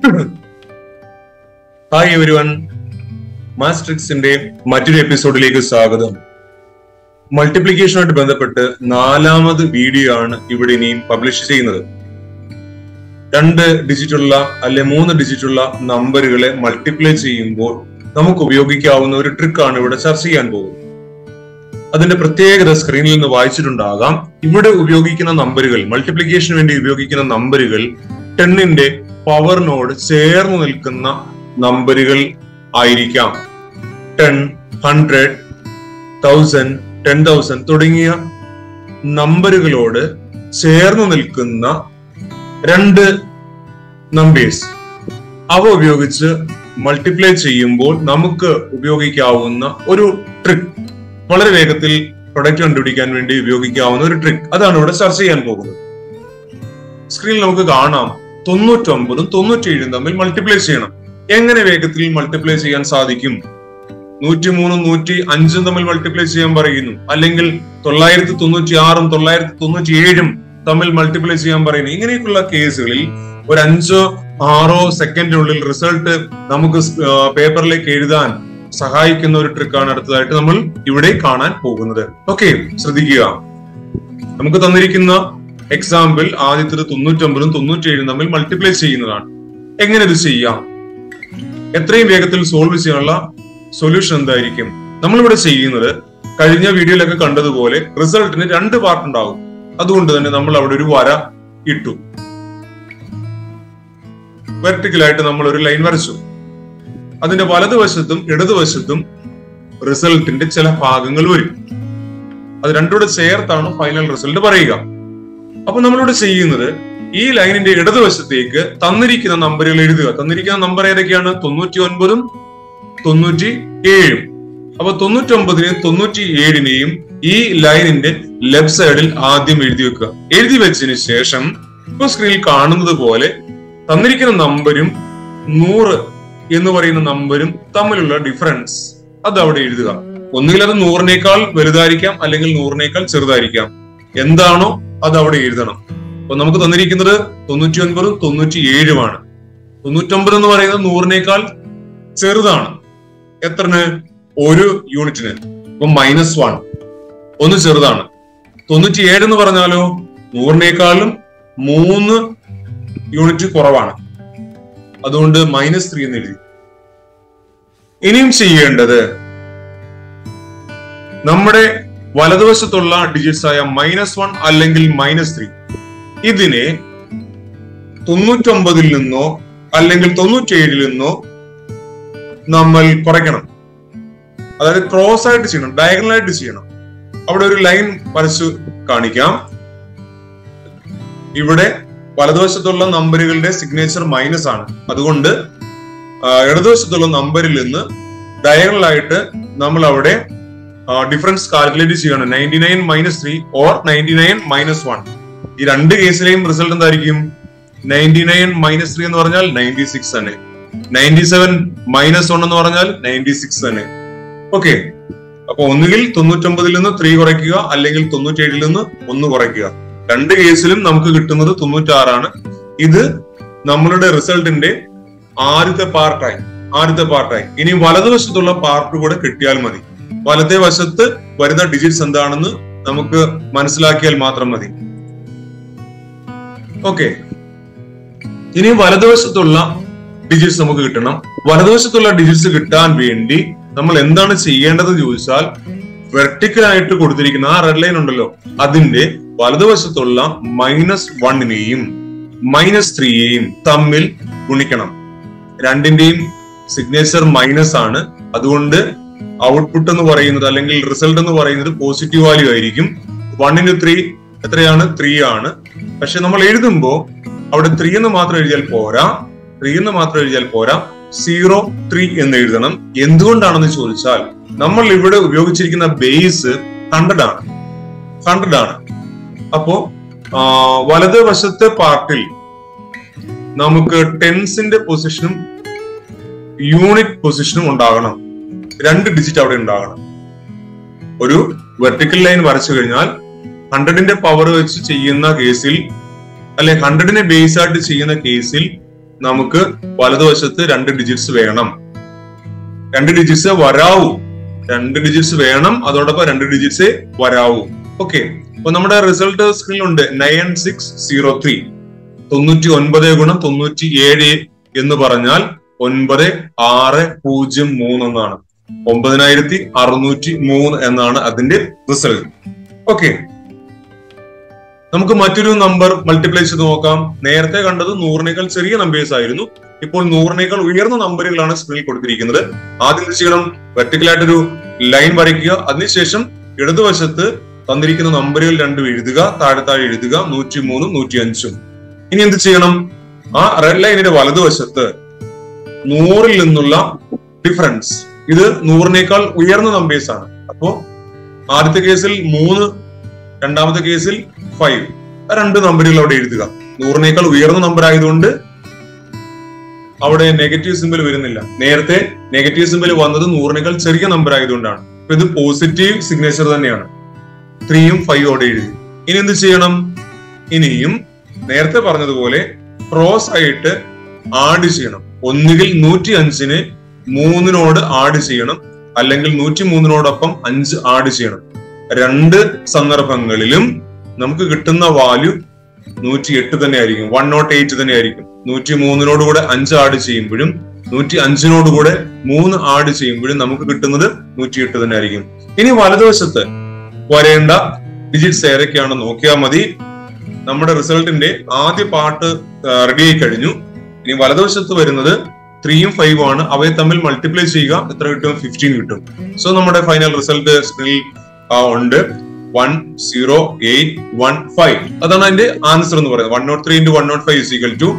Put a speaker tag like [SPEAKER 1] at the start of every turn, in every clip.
[SPEAKER 1] hi every one മാസ്ട്രിക്സിന്റെ മറ്റൊരു എപ്പിസോഡിലേക്ക് സ്വാഗതം മൾട്ടിപ്ലിക്കേഷനുമായിട്ട് ബന്ധപ്പെട്ട് നാലാമത് വീഡിയോ ആണ് ഇവിടെ ഇനിയും പബ്ലിഷ് ചെയ്യുന്നത് രണ്ട് ഡിജിറ്റുള്ള അല്ലെ മൂന്ന് ഡിജിറ്റുള്ള നമ്പറുകളെ മൾട്ടിപ്ലൈ ചെയ്യുമ്പോൾ നമുക്ക് ഉപയോഗിക്കാവുന്ന ഒരു ട്രിക്കാണ് ഇവിടെ ചർച്ച ചെയ്യാൻ പോകുന്നത് അതിന്റെ പ്രത്യേകത സ്ക്രീനിൽ നിന്ന് വായിച്ചിട്ടുണ്ടാകാം ഇവിടെ ഉപയോഗിക്കുന്ന നമ്പറുകൾ മൾട്ടിപ്ലിക്കേഷന് വേണ്ടി ഉപയോഗിക്കുന്ന നമ്പറുകൾ ടെന്നിന്റെ പവറിനോട് ചേർന്ന് നിൽക്കുന്ന നമ്പറുകൾ ആയിരിക്കാം ten hundred thousand ten thousand തുടങ്ങിയ നമ്പറുകളോട് ചേർന്ന് നിൽക്കുന്ന രണ്ട് നമ്പേഴ്സ് അവ ഉപയോഗിച്ച് മൾട്ടിപ്ലൈ ചെയ്യുമ്പോൾ നമുക്ക് ഉപയോഗിക്കാവുന്ന ഒരു ട്രിക്ക് വളരെ വേഗത്തിൽ പ്രൊഡക്റ്റ് കണ്ടുപിടിക്കാൻ വേണ്ടി ഉപയോഗിക്കാവുന്ന ഒരു ട്രിക്ക് അതാണ് ഇവിടെ ചർച്ച ചെയ്യാൻ പോകുന്നത് സ്ക്രീനിൽ നമുക്ക് കാണാം തൊണ്ണൂറ്റൊമ്പതും തൊണ്ണൂറ്റേഴും തമ്മിൽ മൾട്ടിപ്ലൈ ചെയ്യണം എങ്ങനെ വേഗത്തിൽ മൾട്ടിപ്ലൈ ചെയ്യാൻ സാധിക്കും നൂറ്റിമൂന്നും നൂറ്റി അഞ്ചും തമ്മിൽ മൾട്ടിപ്ലൈ ചെയ്യാൻ പറയുന്നു അല്ലെങ്കിൽ തൊള്ളായിരത്തി തൊണ്ണൂറ്റി ആറും തൊള്ളായിരത്തി തൊണ്ണൂറ്റി ഏഴും തമ്മിൽ മൾട്ടിപ്ലൈ ചെയ്യാൻ പറയുന്നു ഇങ്ങനെയൊക്കെയുള്ള കേസുകളിൽ ഒരു അഞ്ചോ ആറോ സെക്കൻഡിനുള്ളിൽ റിസൾട്ട് നമുക്ക് പേപ്പറിലേക്ക് എഴുതാൻ സഹായിക്കുന്ന ഒരു ട്രിക്കാണ് അടുത്തതായിട്ട് നമ്മൾ ഇവിടെ കാണാൻ പോകുന്നത് ഓക്കെ ശ്രദ്ധിക്കുക നമുക്ക് തന്നിരിക്കുന്ന എക്സാമ്പിൾ ആദ്യത്തെ തൊണ്ണൂറ്റൊമ്പതും തൊണ്ണൂറ്റിയേഴും തമ്മിൽ മൾട്ടിപ്ലൈ ചെയ്യുന്നതാണ് എങ്ങനെ ഇത് ചെയ്യാം എത്രയും വേഗത്തിൽ സോൾവ് ചെയ്യാനുള്ള സൊല്യൂഷൻ എന്തായിരിക്കും നമ്മളിവിടെ ചെയ്യുന്നത് കഴിഞ്ഞ വീഡിയോയിലൊക്കെ കണ്ടതുപോലെ റിസൾട്ടിന് രണ്ട് പാർട്ട് ഉണ്ടാവും അതുകൊണ്ട് തന്നെ നമ്മൾ അവിടെ ഒരു വര ഇട്ടു വെർട്ടിക്കലായിട്ട് നമ്മൾ ഒരു ലൈൻ വരച്ചു അതിന്റെ വലതുവശത്തും ഇടതുവശത്തും റിസൾട്ടിന്റെ ചില ഭാഗങ്ങൾ വരും അത് രണ്ടുകൂടെ ചേർത്താണ് ഫൈനൽ റിസൾട്ട് പറയുക അപ്പൊ നമ്മളിവിടെ ചെയ്യുന്നത് ഈ ലൈനിന്റെ ഇടതുവശത്തേക്ക് തന്നിരിക്കുന്ന നമ്പറുകൾ എഴുതുക തന്നിരിക്കുന്ന നമ്പർ ഏതൊക്കെയാണ് തൊണ്ണൂറ്റി ഒൻപതും തൊണ്ണൂറ്റി ഏഴും അപ്പൊ തൊണ്ണൂറ്റി ഒമ്പതിനെയും തൊണ്ണൂറ്റി ഏഴിനെയും ഈ ലൈനിന്റെ ലെഫ്റ്റ് സൈഡിൽ ആദ്യം എഴുതി വെക്കുക എഴുതി വെച്ചതിന് ശേഷം ഇപ്പൊ സ്ക്രീനിൽ കാണുന്നത് പോലെ തന്നിരിക്കുന്ന നമ്പരും നൂറ് എന്ന് പറയുന്ന നമ്പരും തമ്മിലുള്ള ഡിഫറൻസ് അത് അവിടെ എഴുതുക ഒന്നുകിൽ അത് നൂറിനേക്കാൾ വലുതായിരിക്കാം അല്ലെങ്കിൽ നൂറിനേക്കാൾ ചെറുതായിരിക്കാം എന്താണോ അത് അവിടെ എഴുതണം അപ്പൊ നമുക്ക് തന്നിരിക്കുന്നത് തൊണ്ണൂറ്റി ഒൻപതും തൊണ്ണൂറ്റി ഏഴുമാണ് തൊണ്ണൂറ്റൊമ്പത് എന്ന് പറയുന്നത് നൂറിനേക്കാൾ ചെറുതാണ് എത്രന് ഒരു യൂണിറ്റിന് ഇപ്പൊ മൈനസ് വൺ ഒന്ന് ചെറുതാണ് തൊണ്ണൂറ്റി ഏഴ് എന്ന് പറഞ്ഞാലോ നൂറിനേക്കാളും മൂന്ന് യൂണിറ്റ് കുറവാണ് അതുകൊണ്ട് മൈനസ് ത്രീ എന്ന് എഴുതി ഇനിയും ചെയ്യേണ്ടത് നമ്മുടെ വലതുവശത്തുള്ള ഡിജിറ്റ്സ് ആയ മൈനസ് വൺ അല്ലെങ്കിൽ മൈനസ് ത്രീ ഇതിനെ തൊണ്ണൂറ്റൊമ്പതിൽ നിന്നോ അല്ലെങ്കിൽ തൊണ്ണൂറ്റിയേഴിൽ നിന്നോ നമ്മൾ കുറയ്ക്കണം അതായത് ക്രോസ് ആയിട്ട് ചെയ്യണം ഡയഗണൽ ആയിട്ട് ചെയ്യണം അവിടെ ഒരു ലൈൻ വരച്ചു കാണിക്കാം ഇവിടെ വലതുവശത്തുള്ള നമ്പറുകളുടെ സിഗ്നേച്ചർ മൈനസ് ആണ് അതുകൊണ്ട് ഇടതുവശത്തുള്ള നമ്പറിൽ നിന്ന് ഡയഗണൽ ആയിട്ട് നമ്മൾ അവിടെ ഡിഫറൻസ് കാൽക്കുലേറ്റ് ചെയ്യണം ninety nine minus three or ninety nine minus one ഈ രണ്ട് കേസിലെയും റിസൾട്ട് എന്തായിരിക്കും നയൻറ്റി നയൻ മൈനസ് ത്രീ എന്ന് പറഞ്ഞാൽ നയൻറ്റി സിക്സ് തന്നെ നയൻറ്റി സെവൻ മൈനസ് വൺ എന്ന് പറഞ്ഞാൽ നയൻറ്റി സിക്സ് തന്നെ ഓക്കെ അപ്പൊ ഒന്നുകിൽ തൊണ്ണൂറ്റൊമ്പതിൽ നിന്ന് ത്രീ കുറയ്ക്കുക അല്ലെങ്കിൽ തൊണ്ണൂറ്റേഴിൽ നിന്ന് ഒന്ന് കുറയ്ക്കുക രണ്ട് കേസിലും നമുക്ക് കിട്ടുന്നത് തൊണ്ണൂറ്റാറാണ് ഇത് നമ്മളുടെ റിസൾട്ടിന്റെ ആദ്യത്തെ പാർട്ടായി ആദ്യത്തെ പാർട്ടായി ഇനി വലതുവശത്തുള്ള പാർട്ട് കൂടെ കിട്ടിയാൽ മതി വലത്തെ വശത്ത് വരുന്ന ഡിജിറ്റ്സ് എന്താണെന്ന് നമുക്ക് മനസ്സിലാക്കിയാൽ മാത്രം മതി ഓക്കെ ഇനി വലതുവശത്തുള്ള ഡിജിറ്റ്സ് നമുക്ക് കിട്ടണം വലതുവശത്തുള്ള ഡിജിറ്റ്സ് കിട്ടാൻ വേണ്ടി നമ്മൾ എന്താണ് ചെയ്യേണ്ടത് ചോദിച്ചാൽ വെർട്ടിക്കൽ ആയിട്ട് കൊടുത്തിരിക്കുന്ന ആ റെഡ് ലൈൻ ഉണ്ടല്ലോ അതിന്റെ വലതുവശത്തുള്ള മൈനസ് വണ്ണിനെയും മൈനസ് ത്രീയെയും തമ്മിൽ ഗുണിക്കണം രണ്ടിന്റെയും സിഗ്നേച്ചർ മൈനസ് ആണ് അതുകൊണ്ട് ഔട്ട്പുട്ട് എന്ന് പറയുന്നത് അല്ലെങ്കിൽ റിസൾട്ട് എന്ന് പറയുന്നത് പോസിറ്റീവ് വാല്യൂ ആയിരിക്കും വൺ ഇൻറ്റു ത്രീ എത്രയാണ് ത്രീ ആണ് പക്ഷെ നമ്മൾ എഴുതുമ്പോൾ അവിടെ ത്രീ എന്ന് മാത്രം എഴുതിയാൽ പോരാ ത്രീ എന്ന് മാത്രം എഴുതിയാൽ പോരാ സീറോ ത്രീ എന്ന് എഴുതണം എന്തുകൊണ്ടാണെന്ന് ചോദിച്ചാൽ നമ്മൾ ഇവിടെ ഉപയോഗിച്ചിരിക്കുന്ന ബേസ് ഹൺഡ്രഡ് ആണ് ഹൺഡ്രഡ് ആണ് അപ്പോ വലത് വശത്തെ പാർട്ടിൽ നമുക്ക് ടെൻസിന്റെ പൊസിഷനും യൂണിറ്റ് പൊസിഷനും ഉണ്ടാകണം രണ്ട് ഡിജിറ്റ് അവിടെ ഉണ്ടാകണം ഒരു വെർട്ടിക്കൽ ലൈൻ വരച്ചു കഴിഞ്ഞാൽ ഹൺഡ്രഡിന്റെ പവർ വെച്ച് ചെയ്യുന്ന കേസിൽ അല്ലെ ഹൺഡ്രഡിനെ ബേസ് ആയിട്ട് ചെയ്യുന്ന കേസിൽ നമുക്ക് വലതുവശത്ത് രണ്ട് ഡിജിറ്റ്സ് വേണം രണ്ട് ഡിജിറ്റ്സ് വരാവൂ രണ്ട് ഡിജിറ്റ്സ് വേണം അതോടൊപ്പം രണ്ട് ഡിജിറ്റ്സ് വരാവൂ ഓക്കെ അപ്പൊ നമ്മുടെ റിസൾട്ട് സ്ക്രീനിലുണ്ട് നയൻ സിക്സ് സീറോ ത്രീ തൊണ്ണൂറ്റി ഒൻപത് ഗുണം തൊണ്ണൂറ്റി ഏഴ് എന്ന് പറഞ്ഞാൽ ഒൻപത് ആറ് പൂജ്യം മൂന്ന് എന്നാണ് ഒമ്പതിനായിരത്തി അറുന്നൂറ്റി മൂന്ന് എന്നാണ് അതിന്റെ റിസൾട്ട് ഓക്കെ നമുക്ക് മറ്റൊരു നമ്പർ മൾട്ടിപ്ലൈ ചെയ്ത് നോക്കാം നേരത്തെ കണ്ടത് നൂറിനേക്കാൾ ചെറിയ നമ്പേഴ്സ് ആയിരുന്നു ഇപ്പോൾ നൂറിനേക്കാൾ ഉയർന്ന നമ്പറുകളാണ് സ്ക്രീനിൽ കൊടുത്തിരിക്കുന്നത് ആദ്യം എന്ത് ചെയ്യണം വെർട്ടിക്കലായിട്ടൊരു ലൈൻ വരയ്ക്കുക അതിനുശേഷം ഇടതുവശത്ത് തന്നിരിക്കുന്ന നമ്പറുകൾ രണ്ടും എഴുതുക താഴെ താഴെ എഴുതുക നൂറ്റി മൂന്നും നൂറ്റി അഞ്ചും ഇനി എന്ത് ചെയ്യണം ആ റെഡ് ലൈനിന്റെ വലതുവശത്ത് നൂറിൽ നിന്നുള്ള ഡിഫറൻസ് ഇത് നൂറിനേക്കാൾ ഉയർന്ന നമ്പേഴ്സ് ആണ് അപ്പോ ആദ്യത്തെ കേസിൽ മൂന്ന് രണ്ടാമത്തെ കേസിൽ ഫൈവ് ആ രണ്ട് നമ്പറുകൾ അവിടെ എഴുതുക നൂറിനേക്കാൾ ഉയർന്ന നമ്പർ ആയതുകൊണ്ട് അവിടെ നെഗറ്റീവ് സിമ്പിൾ വരുന്നില്ല നേരത്തെ നെഗറ്റീവ് സിമ്പിൾ വന്നത് നൂറിനേക്കാൾ ചെറിയ നമ്പർ ആയതുകൊണ്ടാണ് അപ്പൊ ഇത് പോസിറ്റീവ് സിഗ്നേച്ചർ തന്നെയാണ് ത്രീയും ഫൈവ് അവിടെ എഴുതി ഇനി എന്ത് ചെയ്യണം ഇനിയും നേരത്തെ പറഞ്ഞതുപോലെ ക്രോസ് ആയിട്ട് ആഡ് ചെയ്യണം ഒന്നുകിൽ നൂറ്റി അഞ്ചിന് മൂന്നിനോട് ആഡ് ചെയ്യണം അല്ലെങ്കിൽ നൂറ്റി മൂന്നിനോടൊപ്പം അഞ്ച് ആഡ് ചെയ്യണം രണ്ട് സന്ദർഭങ്ങളിലും നമുക്ക് കിട്ടുന്ന വാല്യൂ നൂറ്റി എട്ട് തന്നെ ആയിരിക്കും വൺ നോട്ട് എയ്റ്റ് തന്നെ ആയിരിക്കും നൂറ്റി മൂന്നിനോട് കൂടെ അഞ്ച് ആഡ് ചെയ്യുമ്പോഴും നൂറ്റി അഞ്ചിനോട് കൂടെ മൂന്ന് ആഡ് ചെയ്യുമ്പോഴും നമുക്ക് കിട്ടുന്നത് നൂറ്റി എട്ട് തന്നെ ആയിരിക്കും ഇനി വലതുവശത്ത് വരേണ്ട ഡിജിറ്റ്സ് ഏതൊക്കെയാണെന്ന് നോക്കിയാൽ മതി നമ്മുടെ റിസൾട്ടിന്റെ ആദ്യ പാർട്ട് റെഡി ആയി കഴിഞ്ഞു ഇനി വലതുവശത്ത് വരുന്നത് ത്രീയും ഫൈവും ആണ് അവയെ തമ്മിൽ മൾട്ടിപ്ലൈ ചെയ്യുക എത്ര കിട്ടും ഫിഫ്റ്റീൻ കിട്ടും സോ നമ്മുടെ ഫൈനൽ റിസൾട്ട് സ്ക്രീനിൽ ഉണ്ട് one zero eight one five അതാണ് അതിന്റെ ആൻസർ എന്ന് പറയുന്നത് one nought three into one nought five equal to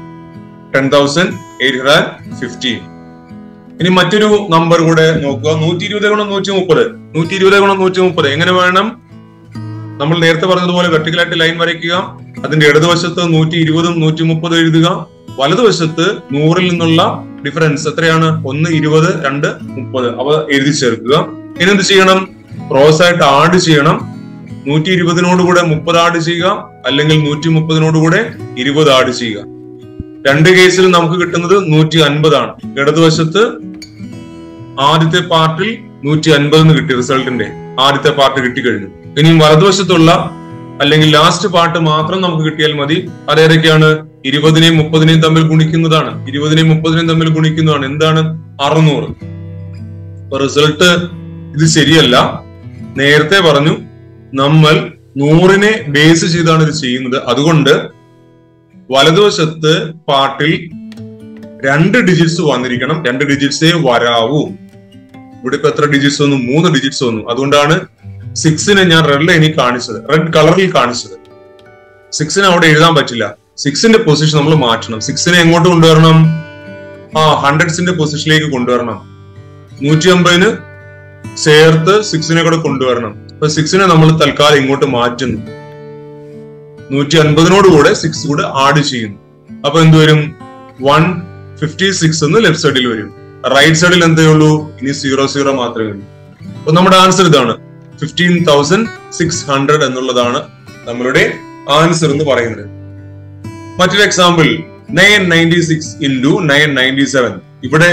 [SPEAKER 1] ten thousand eight hundred fifteen ഇനി മറ്റൊരു നമ്പർ കൂടെ നോക്കുക നൂറ്റി ഇരുപത് ഗുണം നൂറ്റി മുപ്പത് നൂറ്റി ഇരുപത് ഗുണം നൂറ്റി മുപ്പത് എങ്ങനെ വേണം നമ്മൾ നേരത്തെ പറഞ്ഞതുപോലെ വെർട്ടിക്കലായിട്ട് ലൈൻ വരയ്ക്കുക അതിന്റെ ഇടതുവശത്ത് നൂറ്റി ഇരുപതും നൂറ്റി മുപ്പതും എഴുതുക വലതുവശത്ത് നൂറിൽ നിന്നുള്ള ഡിഫറൻസ് എത്രയാണ് ഒന്ന് ഇരുപത് രണ്ട് മുപ്പത് അവ എഴുതി ചേർക്കുക ഇനി എന്ത് ചെയ്യണം ക്രോസ് ആയിട്ട് ആഡ് ചെയ്യണം നൂറ്റി ഇരുപതിനോട് കൂടെ മുപ്പത് ആഡ് ചെയ്യുക അല്ലെങ്കിൽ നൂറ്റി മുപ്പതിനോട് കൂടെ ഇരുപത് ആഡ് ചെയ്യുക രണ്ട് കേസിൽ നമുക്ക് കിട്ടുന്നത് നൂറ്റി അൻപതാണ് ഇടതുവശത്ത് ആദ്യത്തെ പാർട്ടിൽ നൂറ്റി അൻപത് എന്ന് കിട്ടി റിസൾട്ടിന്റെ ആദ്യത്തെ പാർട്ട് കിട്ടിക്കഴിഞ്ഞു ഇനിയും വലതുവശത്തുള്ള അല്ലെങ്കിൽ ലാസ്റ്റ് പാർട്ട് മാത്രം നമുക്ക് കിട്ടിയാൽ മതി അതേതൊക്കെയാണ് ഇരുപതിനെയും മുപ്പതിനെയും തമ്മിൽ ഗുണിക്കുന്നതാണ് ഇരുപതിനെയും മുപ്പതിനെയും തമ്മിൽ ഗുണിക്കുന്നതാണ് എന്താണ് അറുന്നൂറ് റിസൾട്ട് ഇത് ശരിയല്ല നേരത്തെ പറഞ്ഞു നമ്മൾ നൂറിനെ ബേസ് ചെയ്താണ് ഇത് ചെയ്യുന്നത് അതുകൊണ്ട് വലതുവശത്ത് പാർട്ടിൽ രണ്ട് ഡിജിറ്റ്സ് വന്നിരിക്കണം രണ്ട് ഡിജിറ്റ്സേ വരാവൂ ഇവിടെ ഇപ്പൊ എത്ര ഡിജിറ്റ്സ് വന്നു മൂന്ന് ഡിജിറ്റ്സ് വന്നു അതുകൊണ്ടാണ് സിക്സിനെ ഞാൻ റെഡ് ലൈനിൽ കാണിച്ചത് റെഡ് കളറിൽ കാണിച്ചത് സിക്സിന് അവിടെ എഴുതാൻ പറ്റില്ല സിക്സിന്റെ പൊസിഷൻ നമ്മൾ മാറ്റണം സിക്സിനെ എങ്ങോട്ട് കൊണ്ടുവരണം ആ ഹൺഡ്രഡ്സിന്റെ പൊസിഷനിലേക്ക് കൊണ്ടുവരണം നൂറ്റി അമ്പതിന് ചേർത്ത് സിക്സിനെ കൂടെ കൊണ്ടുവരണം അപ്പൊ സിക്സിനെ നമ്മൾ തൽക്കാലം ഇങ്ങോട്ട് മാറ്റുന്നു നൂറ്റി അൻപതിനോട് കൂടെ സിക്സ് കൂടെ ആഡ് ചെയ്യുന്നു അപ്പൊ എന്ത് വരും വൺ ഫിഫ്റ്റി സിക്സ് എന്ന് ലെഫ്റ്റ് സൈഡിൽ വരും റൈറ്റ് സൈഡിൽ എന്തേ ഉള്ളൂ ഇനി സീറോ സീറോ മാത്രമേ ഉള്ളൂ അപ്പൊ നമ്മുടെ ആൻസർ ഇതാണ് ഫിഫ്റ്റീൻ തൗസൻഡ് സിക്സ് ഹൺഡ്രഡ് എന്നുള്ളതാണ് നമ്മളുടെ ആൻസർ എന്ന് പറയുന്നത് മറ്റൊരു example nine ninety six into nine ninety seven ഇവിടെ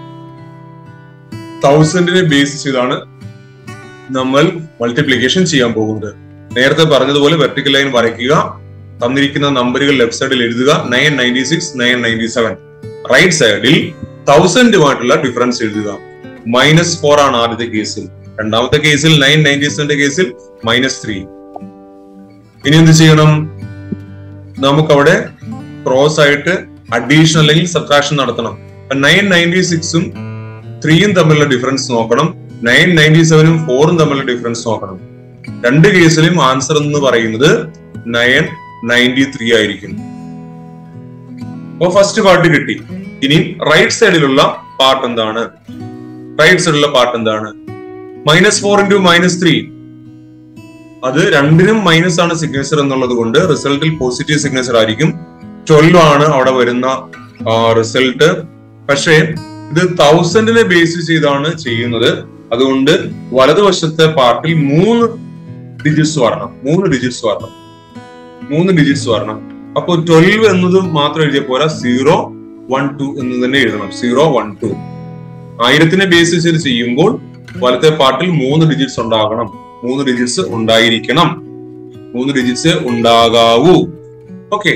[SPEAKER 1] തൗസൻഡിനെ ബേസ് ചെയ്താണ് നമ്മൾ മൾട്ടിപ്ലിക്കേഷൻ ചെയ്യാൻ പോകുന്നത് നേരത്തെ പറഞ്ഞതുപോലെ വെർട്ടിക്കൽ ലൈൻ വരയ്ക്കുക തന്നിരിക്കുന്ന നമ്പറുകൾ ലെഫ്റ്റ് സൈഡിൽ എഴുതുക nine ninety six nine ninety seven right സൈഡിൽ തൗസൻഡുമായിട്ടുള്ള ഡിഫറൻസ് എഴുതുക മൈനസ് ഫോർ ആണ് ആദ്യത്തെ കേസിൽ രണ്ടാമത്തെ കേസിൽ നയൻ നയൻറ്റി സെവന്റെ കേസിൽ മൈനസ് ത്രീ ഇനി എന്ത് ചെയ്യണം നമുക്കവിടെ ക്രോസ് ആയിട്ട് അഡീഷൻ അല്ലെങ്കിൽ സബ്ട്രാക്ഷൻ നടത്തണം നയൻ നയൻറ്റി സിക്സും ത്രീയും തമ്മിലുള്ള ഡിഫറൻസ് നോക്കണം നയൻ നയൻറ്റി സെവനും ഫോറും തമ്മിലുള്ള ഡിഫറൻസ് നോക്കണം രണ്ട് കേസിലും ആൻസർ എന്ന് പറയുന്നത് നയൻ നയൻറ്റി ത്രീ ആയിരിക്കും അപ്പൊ ഫസ്റ്റ് പാർട്ട് കിട്ടി ഇനി റൈറ്റ് സൈഡിലുള്ള പാർട്ട് എന്താണ് റൈറ്റ് സൈഡിലുള്ള പാർട്ട് എന്താണ് minus four into minus three അത് രണ്ടിനും മൈനസ് ആണ് സിഗ്നേച്ചർ എന്നുള്ളത് കൊണ്ട് റിസൾട്ടിൽ പോസിറ്റീവ് സിഗ്നേച്ചർ ആയിരിക്കും ട്വൽവ് ആണ് അവിടെ വരുന്ന റിസൾട്ട് പക്ഷേ ഇത് തൗസൻഡിനെ ബേസ് ചെയ്താണ് ചെയ്യുന്നത് അതുകൊണ്ട് വലതുവശത്തെ പാർട്ടിൽ മൂന്ന് ഡിജിറ്റ്സ് വരണം മൂന്ന് ഡിജിറ്റ്സ് വരണം മൂന്ന് ഡിജിറ്റ്സ് വരണം അപ്പൊ ട്വൽവ് എന്നത് മാത്രം എഴുതിയ പോരാ സീറോ വൺ ടു എന്ന് തന്നെ എഴുതണം സീറോ വൺ ടു ആയിരത്തിന്റെ ബേസിസിൽ ചെയ്യുമ്പോൾ വലത്തെ പാർട്ടിൽ മൂന്ന് ഡിജിറ്റ്സ് ഉണ്ടാകണം മൂന്ന് ഡിജിറ്റ്സ് ഉണ്ടായിരിക്കണം മൂന്ന് ഡിജിറ്റ്സ് ഉണ്ടാകാവൂ ഓക്കെ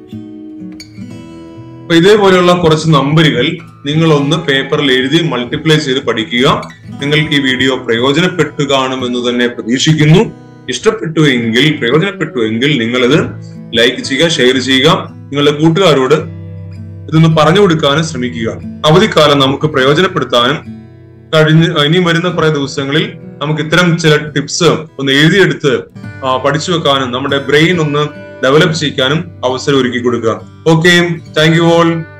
[SPEAKER 1] അപ്പൊ ഇതേപോലെയുള്ള കുറച്ച് നമ്പറുകൾ നിങ്ങൾ ഒന്ന് പേപ്പറിൽ എഴുതി മൾട്ടിപ്ലൈ ചെയ്ത് പഠിക്കുക നിങ്ങൾക്ക് ഈ വീഡിയോ പ്രയോജനപ്പെട്ടു കാണുമെന്ന് തന്നെ പ്രതീക്ഷിക്കുന്നു ഇഷ്ടപ്പെട്ടു എങ്കിൽ പ്രയോജനപ്പെട്ടു എങ്കിൽ നിങ്ങളിത് ലൈക്ക് ചെയ്യുക ഷെയർ ചെയ്യുക നിങ്ങളുടെ കൂട്ടുകാരോട് ഇതൊന്ന് പറഞ്ഞു കൊടുക്കാനും ശ്രമിക്കുക അവധിക്കാലം നമുക്ക് പ്രയോജനപ്പെടുത്താനും കഴിഞ്ഞ് ഇനി വരുന്ന കുറെ ദിവസങ്ങളിൽ നമുക്ക് ഇത്തരം ചില ടിപ്സ് ഒന്ന് എഴുതിയെടുത്ത് ആ, പഠിച്ചു വെക്കാനും നമ്മുടെ ബ്രെയിൻ ഒന്ന് ഡെവലപ്പ് ചെയ്യിക്കാനും അവസരം ഒരുക്കി കൊടുക്കുക ഓക്കെ താങ്ക് യു ഓൾ